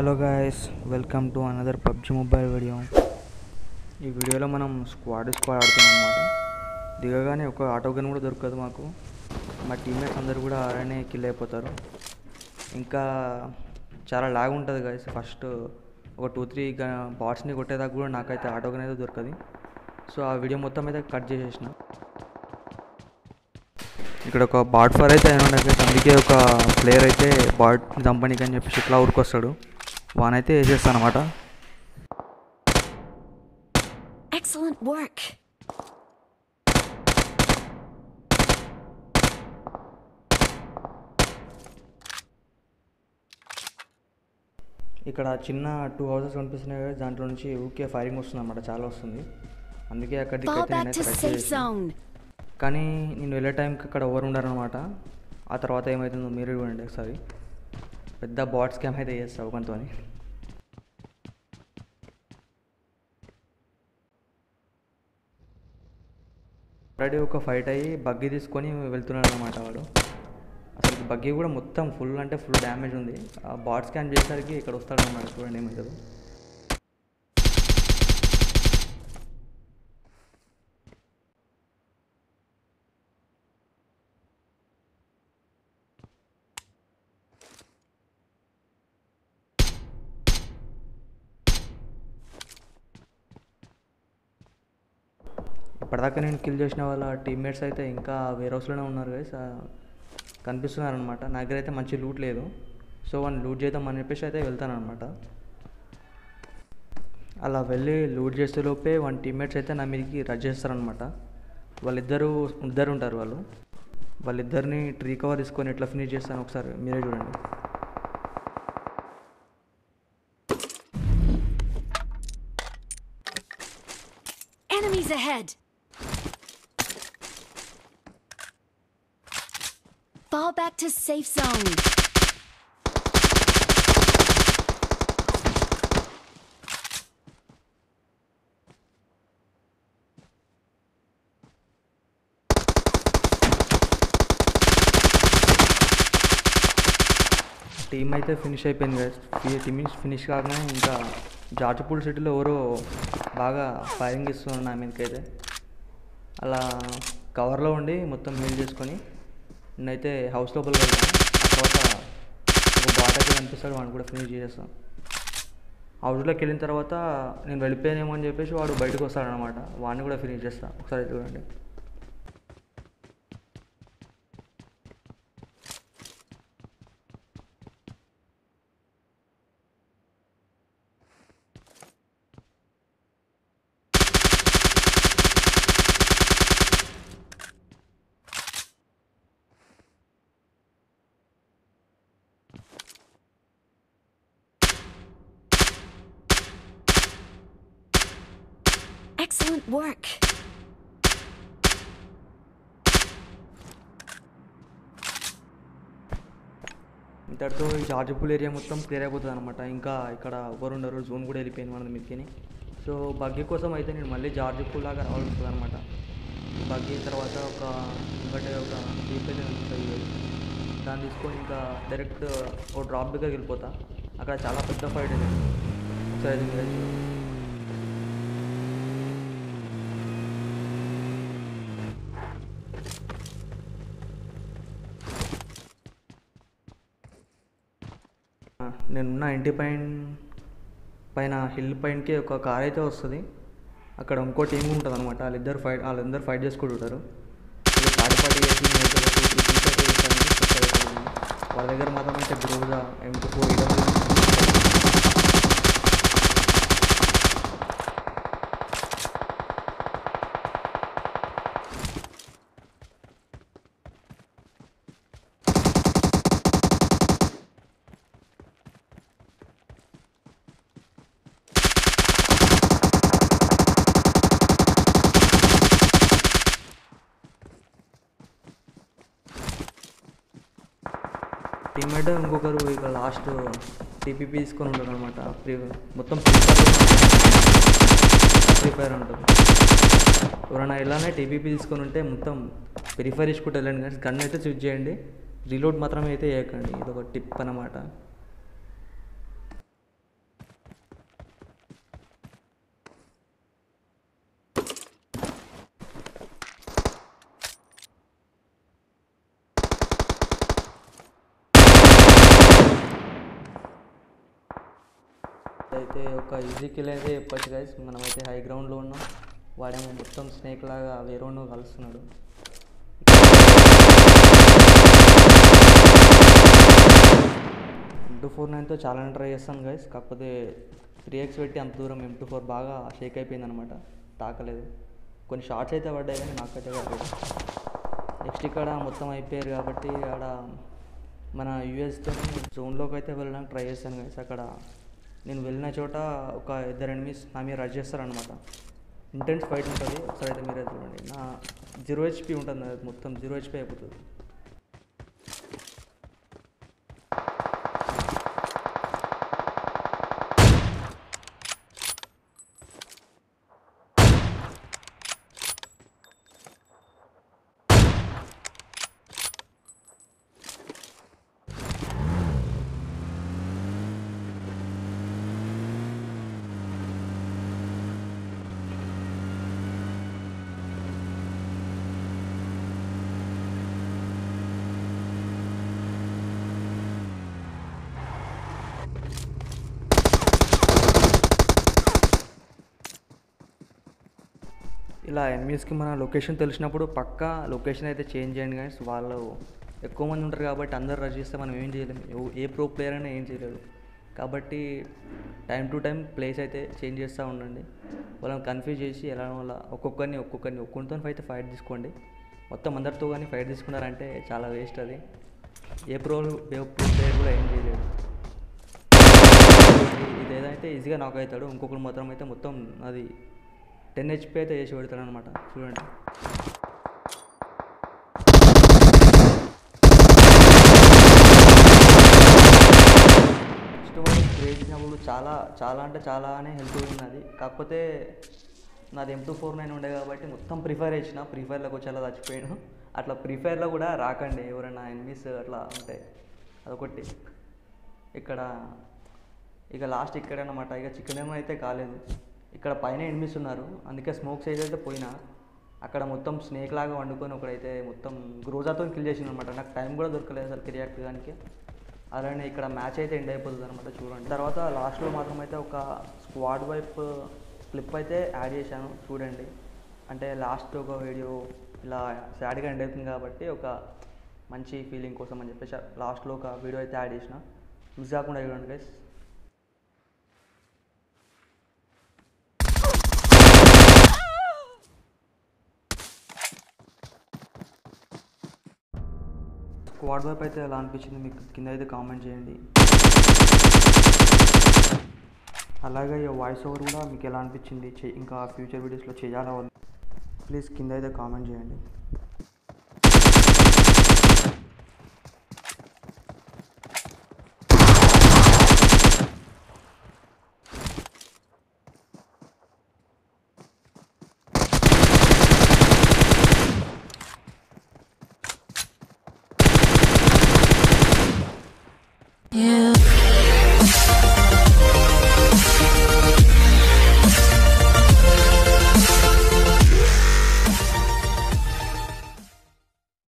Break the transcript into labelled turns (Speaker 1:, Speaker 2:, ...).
Speaker 1: Hello guys welcome to another PUBG mobile video ఈ వీడియోలో మనం స్క్వాడ్ స్క్వాడ్ ఆడుతున్నాం అనమాట దిగగానే ఒక ఆటో గన్ కూడా దొరకదు మాకు మా టీమ్మేట్స్ అందరు కూడా ఆడనే కిల్ అయిపోతారు ఇంకా చాలా లాగ్ ఉంటుంది గాయస్ ఫస్ట్ ఒక టూ త్రీ బాట్స్ని కొట్టేదాకా కూడా నాకైతే ఆటో గన్ అయితే దొరకదు సో ఆ వీడియో మొత్తం అయితే కట్ చేసేసిన ఇక్కడ ఒక బాట్ ఫర్ అయితే అయినా ఉండదు అందుకే ఒక ప్లేయర్ అయితే బాట్ దంపనీకి అని చెప్పేసి ఇట్లా ఊరికొస్తాడు వానైతే వేసేస్తాను అనమాట
Speaker 2: Excellent work.
Speaker 1: ఇక్కడ చిన్న టూ హౌసెస్ కనిపిస్తున్నాయి కదా దాంట్లో నుంచి ఊకే ఫైరింగ్ వస్తుంది అనమాట చాలా వస్తుంది అందుకే అక్కడికి
Speaker 2: Fall
Speaker 1: అయితే
Speaker 2: back
Speaker 1: నేనైతే
Speaker 2: to
Speaker 1: rush
Speaker 2: safe
Speaker 1: చేసేసాను.
Speaker 2: zone.
Speaker 1: కానీ నేను వెళ్ళే టైంకి అక్కడ ఎవరు ఉండరనమాట ఆ తర్వాత ఏమవుతుందో మీరు చూడండి ఒకసారి పెద్ద బాట్ స్కామ్ అయితే చేస్తావు కొంత ఆల్రెడీ ఒక ఫైట్ అయ్యి బగ్గీ తీసుకొని వెళ్తున్నాడు అనమాట వాడు అసలు బగ్గీ కూడా మొత్తం ఫుల్ అంటే ఫుల్ డ్యామేజ్ ఉంది ఆ బాట్ స్కాన్ చేసేసరికి ఇక్కడ వస్తాడు అనమాట చూడండి ఏమవుతుందో ఇప్పటిదాకా నేను కిల్ చేసిన వాళ్ళ టీమ్మేట్స్ అయితే ఇంకా వేరే హౌస్లోనే ఉన్నారు గైస్ కనిపిస్తున్నారు అనమాట నా దగ్గర అయితే మంచి లూట్ లేదు సో వాళ్ళని లూట్ చేద్దామని చెప్పేసి అయితే వెళ్తాను అనమాట అలా వెళ్ళి లూట్ చేసే లోపే వన్ టీమ్మేట్స్ అయితే నా మీదకి రజ్ చేస్తారనమాట వాళ్ళిద్దరు ఇద్దరు ఉంటారు వాళ్ళు వాళ్ళిద్దరిని ట్రీ కవర్ తీసుకొని ఎట్లా ఫినిష్ చేస్తాను ఒకసారి మీరే చూడండి
Speaker 2: Enemies ahead. Fall back to safe zone.
Speaker 1: Team అయితే ఫినిష్ అయిపోయింది కదా టీమ్ ఫినిష్ కాగానే ఇంకా జార్జిపూల్ సిటీలో ఎవరో బాగా ఫైరింగ్ ఇస్తున్నారు నా మీదకైతే అలా కవర్లో ఉండి మొత్తం హీల్ చేసుకొని నేనైతే హౌస్ లోపలికి వెళ్తాను ఆ తర్వాత ఒక బాట్ అయితే కనిపిస్తాడు వాడిని కూడా ఫినిష్ చేసేస్తాను హౌస్లోకి వెళ్ళిన తర్వాత నేను వెళ్ళిపోయానేమో అని చెప్పేసి వాడు బయటకు వస్తాడనమాట వాడిని కూడా ఫినిష్ చేస్తాను ఒకసారి చూడండి
Speaker 2: Excellent work.
Speaker 1: ఇంతటితో ఈ జార్జిపూల్ ఏరియా మొత్తం క్లియర్ అయిపోతుంది అనమాట ఇంకా ఇక్కడ ఎవరు ఉండరు జోన్ కూడా వెళ్ళిపోయింది మన మీదకి సో బగ్గీ కోసం అయితే నేను మళ్ళీ జార్జిపూల్ లాగా రావాల్సి వస్తుంది అనమాట బగ్గీ తర్వాత ఒక ఇంకటి ఒక జీప్ అయితే ఉంటుంది దాన్ని తీసుకొని ఇంకా డైరెక్ట్ ఒక డ్రాప్ దగ్గరికి వెళ్ళిపోతా అక్కడ చాలా పెద్ద ఫైట్ అయితే ఒకసారి అయితే మీరే చూడండి. ఆ, నేనున్న ఇంటి పైన పైన హిల్ పైనకి ఒక కార్ అయితే వస్తుంది అక్కడ ఇంకో టీం ఉంటుంది అనమాట వాళ్ళిద్దరు ఫైట్ వాళ్ళిద్దరు ఫైట్ చేసుకుంటుంటారు ఇక థర్డ్ పార్టీ చేసి నేనైతే ఒక two, three kills అయితే చేశాను. Success అయిపోయాను. వాళ్ళ దగ్గర మాత్రం అయితే గ్రోజా ఎంటూ ఫోర్ టీమ్మేట్ ఇంకొకరు ఇక లాస్ట్ టీపీపీ తీసుకొని ఉంటారు అనమాట ఫ్రీ మొత్తం ఫ్రీ ఫైర్ ఉంటుంది ఎవరైనా ఇలానే టీపీపీ తీసుకొని ఉంటే మొత్తం ప్రిఫర్ చేసుకుంటూ వెళ్ళండి కానీ గన్ అయితే చూజ్ చేయండి రీలోడ్ మాత్రమే అయితే చేయకండి ఇది ఒక టిప్ అన్నమాట అయితే ఒక ఈజీ కిల్ అయితే చెప్పొచ్చు గైస్ మనమైతే హై గ్రౌండ్లో ఉన్నాం వాడేమో మొత్తం స్నేక్ లాగా వేరే కలుస్తున్నాడు ఎం టూ ఫోర్ నైన్తో చాలా ట్రై చేస్తాను గైస్ కాకపోతే త్రీ ఎక్స్ పెట్టి అంత దూరం ఎం టూ ఫోర్ బాగా షేక్ అయిపోయింది అనమాట తాకలేదు కొన్ని షార్ట్స్ అయితే పడ్డాయి కానీ నాకైతే కాలేదు నెక్స్ట్ ఇక్కడ మొత్తం అయిపోయారు కాబట్టి ఆడ మన యూఎస్తో జోన్లోకి అయితే వెళ్ళడానికి ట్రై చేస్తాను గైస్ అక్కడ నేను వెళ్ళిన చోట ఒక ఇద్దరు ఎనిమిస్ నా మీద రష్ చేస్తారనమాట ఇంటెన్స్ ఫైట్ ఉంటుంది ఒకసారి అయితే మీరే చూడండి నా జీరో హెచ్పి ఉంటుంది నాది మొత్తం జీరో హెచ్పి అయిపోతుంది ఇలా ఎనిమిస్కి మన లొకేషన్ తెలిసినప్పుడు పక్కా లొకేషన్ అయితే చేంజ్ చేయండి కానీ వాళ్ళు ఎక్కువ మంది ఉంటారు కాబట్టి అందరు రష్ చేస్తే మనం ఏం చేయలేము ఎవ- ఏ ప్రో ప్లేయర్ అయినా ఏం చేయలేడు కాబట్టి టైం టు టైం ప్లేస్ అయితే చేంజ్ చేస్తూ ఉండండి వాళ్ళని కన్ఫ్యూజ్ చేసి ఎలా వల్ల ఒక్కొక్కరిని ఒక్కొక్కరిని ఒక్కొక్కరితో అయితే ఫైట్ తీసుకోండి మొత్తం అందరితో కానీ ఫైట్ తీసుకున్నారంటే చాలా వేస్ట్ అది a pro a pro player కూడా ఏం చేయలేడు ఇది- ఇది ఏదైతే ఈజీగా నాక్ అవుతాడు ఇంకొకరు మాత్రం అయితే మొత్తం అది టెన్ హెచ్పి అయితే వేసి పెడతాడు అనమాట చూడండి నెక్స్ట్ వాడు క్రియేట్ చేసినప్పుడు చాలా చాలా అంటే చాలానే హెల్ప్ పోయినది కాకపోతే నాది ఎం టూ ఫోర్ నైన్ ఉండే కాబట్టి మొత్తం ప్రిఫర్ చేసిన ప్రిఫైర్లోకి వచ్చి అలా చచ్చిపోయాను అట్లా ప్రిఫైర్లో కూడా రాకండి ఎవరైనా ఎనిమిస్ అట్లా ఉంటాయి అదొకటి ఇక్కడ ఇక లాస్ట్ ఇక్కడ అనమాట ఇక చికెన్ ఏమో అయితే కాలేదు ఇక్కడ పైన ఎనిమిస్ ఉన్నారు అందుకే స్మోక్ సైజ్ అయితే పోయినా అక్కడ మొత్తం స్నేక్ లాగా వండుకొని ఒకడైతే మొత్తం గ్రోజాతో కిల్ చేసింది అనమాట నాకు టైం కూడా దొరకలేదు అసలు రియాక్ట్ దానికి అలానే ఇక్కడ మ్యాచ్ అయితే ఎండ్ అయిపోతుంది అనమాట చూడండి తర్వాత లాస్ట్లో మాత్రం అయితే ఒక స్క్వాడ్ వైప్ క్లిప్ అయితే యాడ్ చేశాను చూడండి అంటే లాస్ట్ ఒక వీడియో ఇలా సాడ్గా ఎండ్ అవుతుంది కాబట్టి ఒక మంచి ఫీలింగ్ కోసం అని చెప్పేసి లాస్ట్లో ఒక వీడియో అయితే యాడ్ చేసిన మిస్ కాకుండా చూడండి గైస్ స్క్వాడ్ వైప్ అయితే ఎలా అనిపించింది మీకు కింద అయితే కామెంట్ చేయండి అలాగే ఈ వాయిస్ ఓవర్ కూడా మీకు ఎలా అనిపించింది చే- ఇంకా ఫ్యూచర్ వీడియోస్లో చేయాలా వద్దా? ప్లీజ్ కింద అయితే కామెంట్ చేయండి
Speaker 2: You